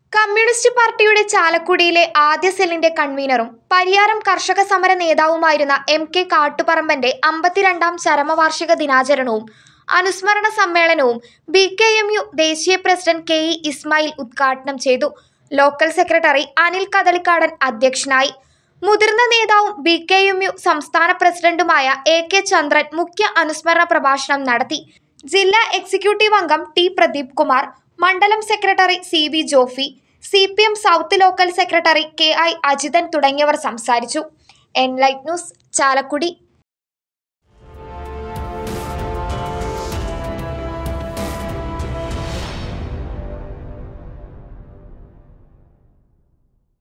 communist പാർട്ടിയുടെ ചാലക്കുടിയിലെ ആദ്യ സെല്ലിന്റെ കൺവീനറും പരിയാരം കർഷക സമര നേതാവുമായിരുന്ന എം കെ കാട്ടുപറമ്പന്റെ അമ്പത്തിരണ്ടാം ചരമവാർഷിക ദിനാചരണവും അനുസ്മരണ സമ്മേളനവും ബി കെ എം യു ദേശീയ പ്രസിഡന്റ് കെ ഇ ഇസ്മായിൽ ഉദ്ഘാടനം ചെയ്തു ലോക്കൽ സെക്രട്ടറി അനിൽ കദളിക്കാടൻ അധ്യക്ഷനായി മുതിർന്ന നേതാവും ബി കെ എം യു സംസ്ഥാന പ്രസിഡന്റുമായ എ കെ ചന്ദ്രൻ മുഖ്യ അനുസ്മരണ പ്രഭാഷണം നടത്തി ജില്ലാ എക്സിക്യൂട്ടീവ് അംഗം ടി പ്രദീപ് കുമാർ മണ്ഡലം secretary C V Jophy C P M south local secretary K I Ajithan തുടങ്ങിയവർ സംസാരിച്ചു എൻലൈറ്റ് ന്യൂസ് ചാലക്കുടി